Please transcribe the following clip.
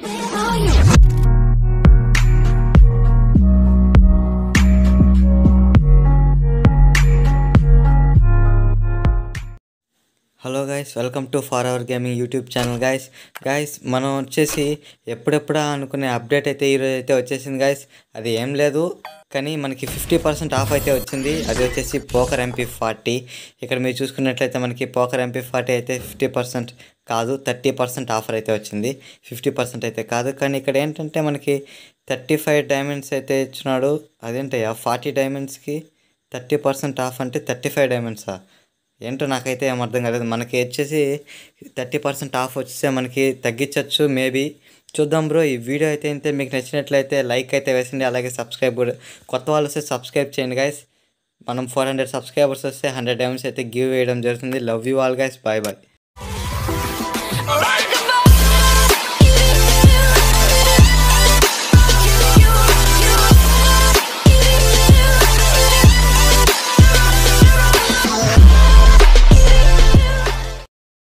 hello guys welcome to for our gaming YouTube channel guys guys మనం వచ్చేసి ఎప్పుడెప్పుడా అనుకునే అప్డేట్ అయితే ఈరోజు అయితే వచ్చేసింది గైస్ అది ఏం లేదు కానీ మనకి ఫిఫ్టీ పర్సెంట్ ఆఫ్ అయితే వచ్చింది అది వచ్చేసి పోకర్ ఎంపీ ఫార్టీ ఇక్కడ మీరు చూసుకున్నట్లయితే మనకి పోకర్ ఎంపీ ఫార్టీ అయితే ఫిఫ్టీ పర్సెంట్ కాదు థర్టీ పర్సెంట్ ఆఫర్ అయితే వచ్చింది ఫిఫ్టీ పర్సెంట్ అయితే కాదు కానీ ఇక్కడ ఏంటంటే మనకి థర్టీ ఫైవ్ డైమండ్స్ అయితే ఇచ్చినాడు అదేంటయ్యా ఫార్టీ డైమండ్స్కి థర్టీ పర్సెంట్ ఆఫ్ అంటే థర్టీ ఫైవ్ డైమండ్సా ఏంటో నాకైతే ఏం అర్థం కాలేదు మనకి వచ్చేసి థర్టీ పర్సెంట్ ఆఫ్ వచ్చేస్తే మనకి తగ్గించవచ్చు మేబీ చూద్దాం బ్రో ఈ వీడియో అయితే అయితే మీకు నచ్చినట్లయితే లైక్ అయితే వేసింది అలాగే సబ్స్క్రైబ్ కూడా కొత్త వాళ్ళు వస్తే సబ్స్క్రైబ్ చేయండి గైస్ మనం ఫోర్ హండ్రెడ్ సబ్స్క్రైబర్స్ వస్తే హండ్రెడ్ డైమండ్స్ అయితే గివ్ వేయడం జరుగుతుంది love you all guys bye bye